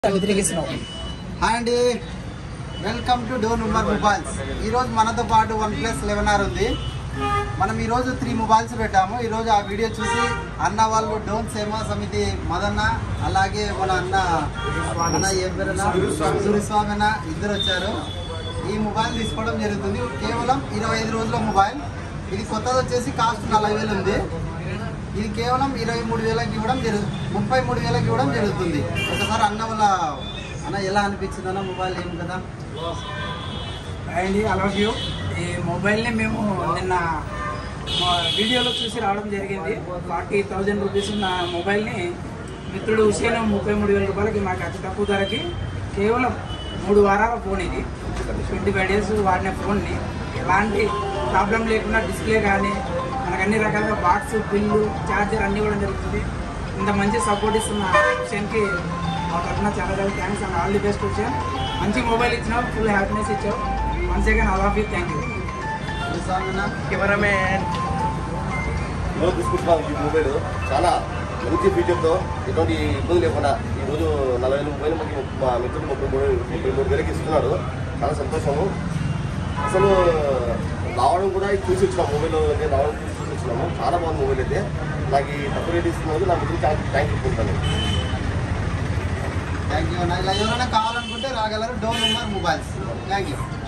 వ్యతిరేకిస్తున్నాం hi అండి welcome to door number mobiles ఈరోజు మనతో పాటు వన్ ప్లస్ లెవెన్ ఆర్ ఉంది మనం ఈరోజు త్రీ మొబైల్స్ పెట్టాము ఈరోజు ఆ వీడియో చూసి అన్న వాళ్ళు డోన్ సేమా సమితి మదన్న అలాగే మన అన్న అన్న ఏం పేరన్నా సూర్యస్వామి అన్న ఇద్దరు వచ్చారు ఈ మొబైల్ తీసుకోవడం జరుగుతుంది కేవలం ఇరవై ఐదు రోజుల మొబైల్ ఇది కొత్తది వచ్చేసి కాస్ట్ నలభై వేలు ఉంది ఇది కేవలం ఇరవై మూడు వేలకి ఇవ్వడం జరుగు ముప్పై మూడు వేలకి ఇవ్వడం జరుగుతుంది ఒకసారి అన్న వాళ్ళ అన్న ఎలా అనిపించింది అన్న మొబైల్ ఏం కదా అండ్ అలాగే యూ ఈ మొబైల్ని మేము నిన్న మా వీడియోలో చూసి రావడం జరిగింది ఫార్టీ థౌజండ్ రూపీస్ ఉన్న మొబైల్ని మిత్రుడు హుసేన్ ముప్పై మూడు వేల రూపాయలకి మాకు అతి తక్కువ ధరకి కేవలం మూడు వారాల ఫోన్ ఇది ట్వంటీ ఫైవ్ డేస్ వాడిన ఫోన్ని ఎలాంటి ప్రాబ్లం లేకుండా డిస్ప్లే కానీ మనకు అన్ని రకాలుగా బాక్స్ బిల్లు ఛార్జర్ అన్నీ కూడా జరుగుతుంది ఇంత మంచి సపోర్ట్ ఇస్తున్న హుసేన్కి మా తరఫున చాలా చాలా thanks and all the best Hussain మంచి మొబైల్ ఇచ్చినావు ఫుల్ హ్యాపీనెస్ ఇచ్చావు one second all of you thank you Suryaswami అన్న కెమెరామెన్ ఈరోజు తీసుకుంటున్నాం ఈ మొబైల్ చాలా మంచి ఫీచర్తో ఎటువంటి ఇబ్బంది లేకుండా ఈరోజు నలభై వేల మొబైల్ మనకి మా మిత్రుడు ముప్పై మూడు ముప్పై మూడు వేలకి ఇస్తున్నాడు చాలా సంతోషము అసలు రావడం కూడా ఇది చూసి వచ్చినాం మొబైల్ అయితే రావడం చూసి చూసి వచ్చినాము చాలా బాగుంది మొబైల్ అయితే నాకు ఈ తక్కువ రేట్ ఇస్తున్నందుకు నా మిత్రుడు చాలా థ్యాంక్ చెప్పుకుంటాను థ్యాంక్ యూ అన్న ఇలా ఎవరైనా కావాలనుకుంటే రాగలరు door number mobiles thank you